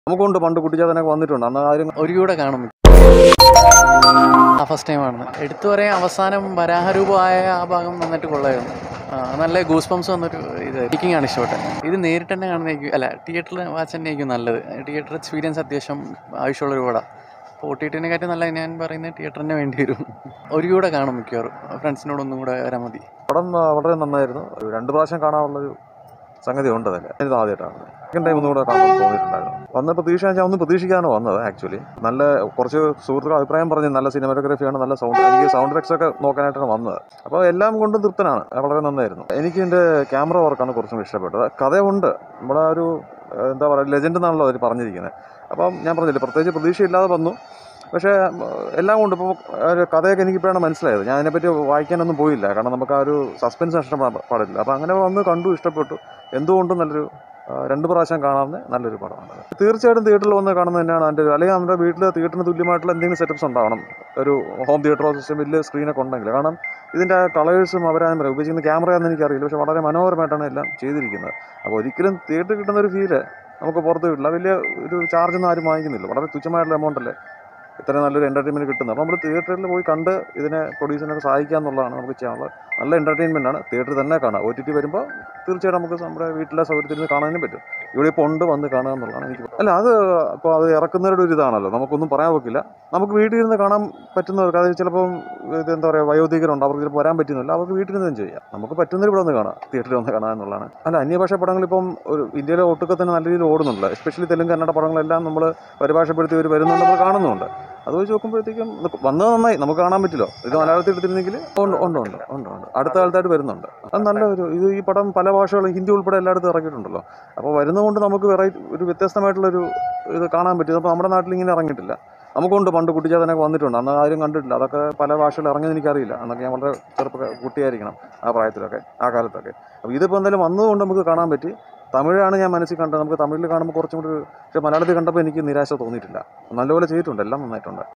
നമുക്കുണ്ട് പണ്ട് കുട്ടിച്ചാത്തനൊക്കെ വന്നിട്ടുണ്ട് അന്ന് ആരും ഒരു കൂടെ കാണും ആ ഫസ്റ്റ് ടൈം ആണ് എടുത്തു പറയാൻ അവസാനം വരാഹരൂപമായ ആ ഭാഗം നന്നായിട്ട് കൊള്ളായിരുന്നു ആ, നല്ല ഗൂസ് പംസ് വന്നൊരു ഇത് എഡിറ്റിംഗ് ആണ് ഇഷ്ടപ്പെട്ടത് ഇത് നേരിട്ട് തന്നെ കാണുന്നതായിരിക്കും അല്ല തിയേറ്ററിൽ വാച്ച് തന്നെയായിരിക്കും നല്ലത് തിയേറ്റർ എക്സ്പീരിയൻസ് അത്യാവശ്യം ആവശ്യമുള്ളൊരു കൂടെ അപ്പോൾ ഒ ടി ടിനെക്കാട്ടും നല്ല ഞാൻ പറയുന്നത് തിയേറ്റർ തന്നെ വേണ്ടി വരും ഒരു കൂടെ കാണും മിക്കവാറും ഫ്രണ്ട്സിനോടൊന്നും കൂടെ വരാൻ മതി പടം ആ, വളരെ നന്നായിരുന്നു ഒരു രണ്ട് പ്രാവശ്യം കാണാനുള്ളൊരു സംഗതി ഉണ്ട് അതിൽ ഇത് ആദ്യമായിട്ടാണ് സെക്കൻഡ് ടൈം ഒന്നും കൂടെ കാണാൻ തോന്നിയിട്ടുണ്ടായിരുന്നു വന്ന പ്രതീക്ഷ ഞാൻ ഒന്ന് പ്രതീക്ഷിക്കാണ് വന്നത് ആക്ച്വലി നല്ല കുറച്ച് സുഹൃത്തുക്കൾ അഭിപ്രായം പറഞ്ഞ് നല്ല സിനിമാറ്റോഗ്രഫിയാണ് നല്ല സൗണ്ട് എനിക്ക് സൗണ്ട് എഫക്ട്സ് ഒക്കെ നോക്കാനായിട്ടാണ് വന്നത് അപ്പോൾ എല്ലാം കൊണ്ടും തൃപ്തനാണ് വളരെ നന്നായിരുന്നു എനിക്ക് എൻ്റെ ക്യാമറ വർക്കാണ് കുറച്ചും ഇഷ്ടപ്പെട്ടത് കഥയുണ്ട് നമ്മുടെ ഒരു ഏഹ്, എന്താ പറയുക ലെജൻഡ് എന്നാണല്ലോ അവർ പറഞ്ഞിരിക്കുന്നത് അപ്പം ഞാൻ പറഞ്ഞില്ലേ പ്രത്യേകിച്ച് പ്രതീക്ഷയില്ലാതെ വന്നു പക്ഷേ ഉം, എല്ലാം കൊണ്ട് ഇപ്പോൾ ഒരു കഥയൊക്കെ എനിക്കിപ്പോഴാണ് മനസ്സിലായത് ഞാൻ അതിനെപ്പറ്റി വായിക്കാനൊന്നും പോയില്ല കാരണം നമുക്ക് ആ ഒരു സസ്പെൻസ് നഷ്ടപ്പെടാൻ പാടില്ല അപ്പോൾ അങ്ങനെ വന്ന് കണ്ടു ഇഷ്ടപ്പെട്ടു എന്തുകൊണ്ടും നല്ലൊരു ആ, രണ്ട് പ്രാവശ്യം കാണാവുന്ന നല്ലൊരു പടമാണ് തീർച്ചയായിട്ടും തിയേറ്ററിൽ വന്ന് കാണുന്നത് തന്നെയാണ് എൻ്റെ ഒരു അല്ലെങ്കിൽ നമ്മുടെ വീട്ടിൽ തിയേറ്ററിന് തുല്യമായിട്ടുള്ള എന്തെങ്കിലും സെറ്റപ്സ് ഉണ്ടാവണം ഒരു ഹോം തിയേറ്ററോ സിസ്റ്റം വലിയ സ്ക്രീനൊക്കെ ഉണ്ടെങ്കിൽ കാരണം ഇതിൻ്റെ കളേഴ്സും അവരാൻ പറയാം ഉപയോഗിക്കുന്ന ക്യാമറയാണെന്ന് എനിക്കറിയില്ല പക്ഷേ വളരെ മനോഹരമായിട്ടാണ് എല്ലാം ചെയ്തിരിക്കുന്നത് അപ്പോൾ ഒരിക്കലും തിയേറ്ററിൽ കിട്ടുന്ന ഒരു ഫീല് നമുക്ക് പുറത്ത് കിട്ടില്ല വലിയ ഒരു ചാർജൊന്നും ആരും വാങ്ങിക്കുന്നില്ല വളരെ തുച്ഛമായിട്ടുള്ള എമൗണ്ട് അല്ലേ ഇത്ര നല്ലൊരു എൻ്റർടൈൻമെൻറ്റ് കിട്ടുന്നത് അപ്പോൾ നമ്മൾ തിയേറ്ററിൽ പോയി കണ്ട് ഇതിനെ പ്രൊഡ്യൂസിനൊക്കെ സഹായിക്കുക എന്നുള്ളതാണ് നമുക്ക് ചെയ്യാനുള്ളത് നല്ല എൻ്റർടൈൻമെൻ്റ് ആണ് തിയേറ്ററിൽ തന്നെ കാണാം ഒ ടി ടി വരുമ്പോൾ തീർച്ചയായിട്ടും നമുക്ക് നമ്മുടെ വീട്ടിലെ സൗകര്യത്തിൽ നിന്ന് കാണാനും പറ്റും ഇവിടെ ഇപ്പോൾ ഉണ്ട് വന്ന് കാണുക എന്നുള്ളതാണ് എനിക്ക് അല്ല അത് ഇപ്പോൾ അത് ഇറക്കുന്നവരുടെ ഒരു ഇതാണല്ലോ നമുക്കൊന്നും പറയാൻ പറ്റില്ല നമുക്ക് വീട്ടിൽ ഇരുന്ന് കാണാൻ പറ്റുന്നവർക്ക് അത് ചിലപ്പം ഇത് എന്താ പറയുക വയോധികരുണ്ട് അവർക്ക് ചിലപ്പോൾ വരാൻ പറ്റുന്നില്ല അവർക്ക് വീട്ടിൽ നിന്ന് ചെയ്യാം നമുക്ക് പറ്റുന്നവർ ഇവിടെ വന്ന് കാണാം തിയേറ്ററിൽ വന്ന് കാണാം എന്നുള്ളതാണ് അല്ല അന്യഭാഷ പടങ്ങൾ ഇപ്പം ഒരു ഇന്ത്യയിലെ ഒട്ടുക്കെ തന്നെ നല്ല രീതിയിൽ ഓടുന്നുണ്ട് എസ്പെഷ്യലി തെലുങ്ക് കന്നഡ പടങ്ങളെല്ലാം നമ്മൾ പരിഭാഷപ്പെടുത്തി ഒരു വരുന്നുണ്ട് നമ്മൾ കാണുന്നുണ്ട് അത് വെച്ച് നോക്കുമ്പോഴത്തേക്കും ഇത് വന്നത് നന്നായി നമുക്ക് കാണാൻ പറ്റില്ലോ ഇത് മലയാളത്തിൽ എടുത്തിരുന്നെങ്കിൽ ഉണ്ട് ഉണ്ട് ഉണ്ട് ഉണ്ട് ഉണ്ട് അടുത്ത കാലത്തായിട്ട് വരുന്നുണ്ട് അത് നല്ല ഒരു ഇത് ഈ പടം പല ഭാഷകളും ഹിന്ദി ഉൾപ്പെടെ എല്ലായിടത്തും ഇറക്കിയിട്ടുണ്ടല്ലോ അപ്പോൾ വരുന്നതുകൊണ്ട് നമുക്ക് വെറൈറ്റി ഒരു വ്യത്യസ്തമായിട്ടുള്ളൊരു ഇത് കാണാൻ പറ്റും അപ്പോൾ നമ്മുടെ നാട്ടിൽ ഇങ്ങനെ ഇറങ്ങിയിട്ടില്ല നമുക്കുണ്ട് പണ്ട് കുട്ടിച്ചാത്തനൊക്കെ വന്നിട്ടുണ്ട് അന്ന് ആരും കണ്ടിട്ടില്ല അതൊക്കെ പല ഭാഷകൾ ഇറങ്ങിയത് എനിക്കറിയില്ല അന്നൊക്കെ ഞാൻ വളരെ ചെറുപ്പ കുട്ടിയായിരിക്കണം ആ പ്രായത്തിലൊക്കെ ആ കാലത്തൊക്കെ അപ്പോൾ ഇതിപ്പോൾ എന്തായാലും വന്നതുകൊണ്ട് നമുക്ക് കാണാൻ പറ്റി തമിഴാണ് ഞാൻ മനസ്സിൽ കണ്ടത് നമുക്ക് തമിഴിൽ കാണുമ്പോൾ കുറച്ചും കൂടി ഒരു- പക്ഷേ മലയാളത്തിൽ കണ്ടപ്പോൾ എനിക്ക് നിരാശ തോന്നിയിട്ടില്ല നല്ലപോലെ ചെയ്തിട്ടുണ്ട് എല്ലാം നന്നായിട്ടുണ്ട്